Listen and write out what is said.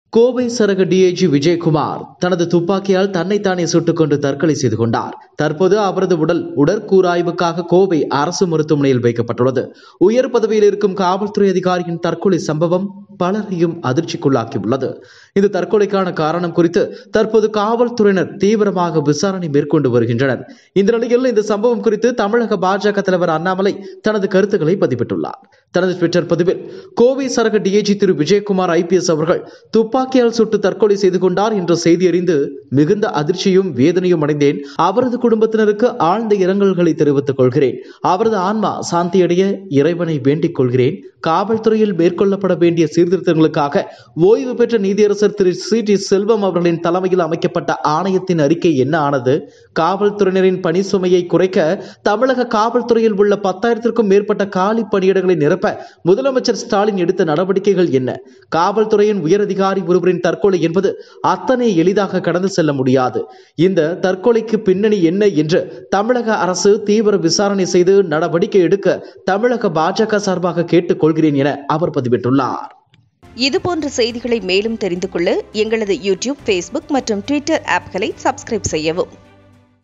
கோவை சரக டிஐஜி விஜயகுமார் தனது துப்பாக்கியால் தன்னைத்தானே சுட்டுக்கொண்டு தற்கொலை செய்து கொண்டார் தற்போது அவரது உடல் உடற்கூறாய்வுக்காக கோவை அரசு மருத்துவமனையில் வைக்கப்பட்டுள்ளது உயர் பதவியில் இருக்கும் காவல்துறை அதிகாரியின் தற்கொலை சம்பவம் பலரையும் அதிர்ச்சிக்குள்ளாக்கியுள்ளது இந்த தற்கொலைக்கான காரணம் குறித்து தற்போது காவல்துறையினர் தீவிரமாக விசாரணை மேற்கொண்டு வருகின்றனர் இந்த நிலையில் இந்த சம்பவம் குறித்து தமிழக பாஜக தலைவர் அண்ணாமலை தனது கருத்துக்களை பதிவிட்டுள்ளார் தனது ட்விட்டர் பதிவில் கோவை சரக டிஐஜி திரு விஜயகுமார் ஐபிஎஸ் அவர்கள் துப்பாக்கியால் சுட்டு தற்கொலை செய்து கொண்டார் என்ற செய்தி அறிந்து மிகுந்த அதிர்ச்சியும் வேதனையும் அடைந்தேன் அவரது குடும்பத்தினருக்கு ஆழ்ந்த இரங்கல்களை தெரிவித்துக் கொள்கிறேன் அவரது ஆன்மா சாந்தியடைய இறைவனை வேண்டிக் கொள்கிறேன் காவல்துறையில் மேற்கொள்ளப்பட வேண்டிய சீர்திருத்தங்களுக்காக ஓய்வு பெற்ற நீதியரசர் திரு சி டி செல்வம் அவர்களின் தலைமையில் அமைக்கப்பட்ட ஆணையத்தின் அறிக்கை என்ன ஆனது காவல்துறையினரின் பணி சுமையை குறைக்க தமிழக காவல்துறையில் உள்ள பத்தாயிரத்திற்கும் மேற்பட்ட காலி பணியிடங்களை நிரப்ப முதலமைச்சர் ஸ்டாலின் எடுத்த நடவடிக்கைகள் என்ன காவல்துறையின் உயரதிகாரி ஒருவரின் தற்கொலை என்பது அத்தனை எளிதாக கடந்து செல்ல முடியாது இந்த தற்கொலைக்கு பின்னணி என்ன என்று தமிழக அரசு தீவிர விசாரணை செய்து நடவடிக்கை எடுக்க தமிழக பாஜக சார்பாக கேட்டுக்கொள்கிறேன் என அவர் பதிவிட்டுள்ளார் இதுபோன்ற செய்திகளை மேலும் தெரிந்து கொள்ள எங்களது யூடியூப் ஃபேஸ்புக் மற்றும் ட்விட்டர் ஆப்களை சப்ஸ்கிரைப் செய்யவும்